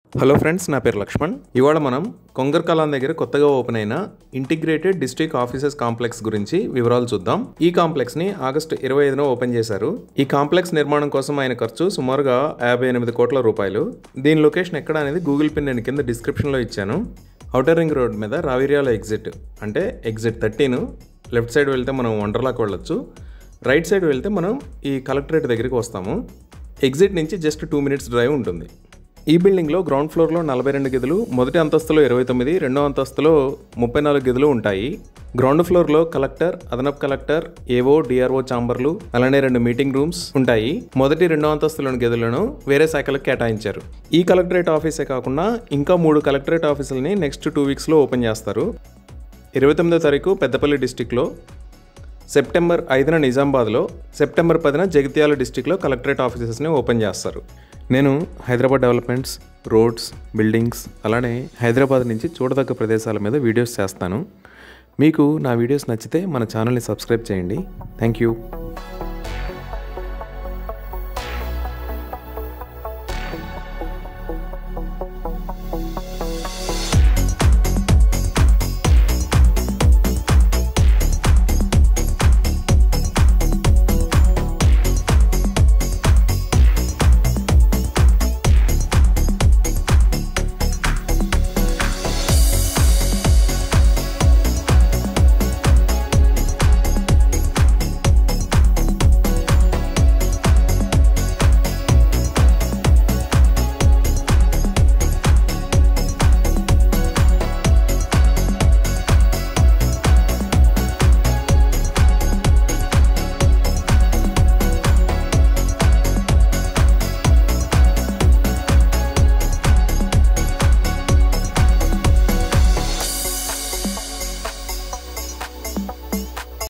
hello friends నా పేరు లక్ష్మణ్ ఇవాళ మనం కొంగర్ కలాన్ దగ్గర కొత్తగా ఓపెన్ అయిన ఇంటిగ్రేటెడ్ డిస్ట్రిక్ట్ ఆఫీసెస్ కాంప్లెక్స్ గురించి వివరాలు చూద్దాం ఈ కాంప్లెక్స్ ని ఆగస్టు ఇరవై ఐదున ఓపెన్ చేశారు ఈ కాంప్లెక్స్ నిర్మాణం కోసం ఆయన ఖర్చు సుమారుగా యాభై ఎనిమిది కోట్ల రూపాయలు దీని లొకేషన్ ఎక్కడ అనేది గూగుల్ పిన్ నేను కింద డిస్క్రిప్షన్లో ఇచ్చాను ఔటర్ రింగ్ రోడ్ మీద రావిరియాల ఎగ్జిట్ అంటే ఎగ్జిట్ థర్టీన్ లెఫ్ట్ సైడ్ వెళ్తే మనం వండర్లాకి వెళ్ళొచ్చు రైట్ సైడ్ వెళ్తే మనం ఈ కలెక్టరేట్ దగ్గరికి వస్తాము ఎగ్జిట్ నుంచి జస్ట్ టూ మినిట్స్ డ్రైవ్ ఉంటుంది ఈ బిల్డింగ్లో గ్రౌండ్ ఫ్లోర్లో నలభై రెండు గదులు మొదటి అంతస్తులో ఇరవై తొమ్మిది రెండో అంతస్తులో ముప్పై నాలుగు గదులు ఉంటాయి గ్రౌండ్ ఫ్లోర్లో కలెక్టర్ అదనపు కలెక్టర్ ఏవో డిఆర్ఓ ఛాంబర్లు అలానే రెండు మీటింగ్ రూమ్స్ ఉంటాయి మొదటి రెండో అంతస్తులోని గదులను వేరే శాఖలకు కేటాయించారు ఈ కలెక్టరేట్ ఆఫీసే కాకుండా ఇంకా మూడు కలెక్టరేట్ ఆఫీసులని నెక్స్ట్ టూ వీక్స్లో ఓపెన్ చేస్తారు ఇరవై తొమ్మిదో తారీఖు పెద్దపల్లి డిస్టిక్లో సెప్టెంబర్ ఐదున నిజామాబాద్లో సెప్టెంబర్ పదిన జగిత్యాల డిస్టిక్లో కలెక్టరేట్ ఆఫీసెస్ని ఓపెన్ చేస్తారు నేను హైదరాబాద్ డెవలప్మెంట్స్ రోడ్స్ బిల్డింగ్స్ అలానే హైదరాబాద్ నుంచి చూడదగ్గ ప్రదేశాల మీద వీడియోస్ చేస్తాను మీకు నా వీడియోస్ నచ్చితే మన ఛానల్ని సబ్స్క్రైబ్ చేయండి థ్యాంక్ యూ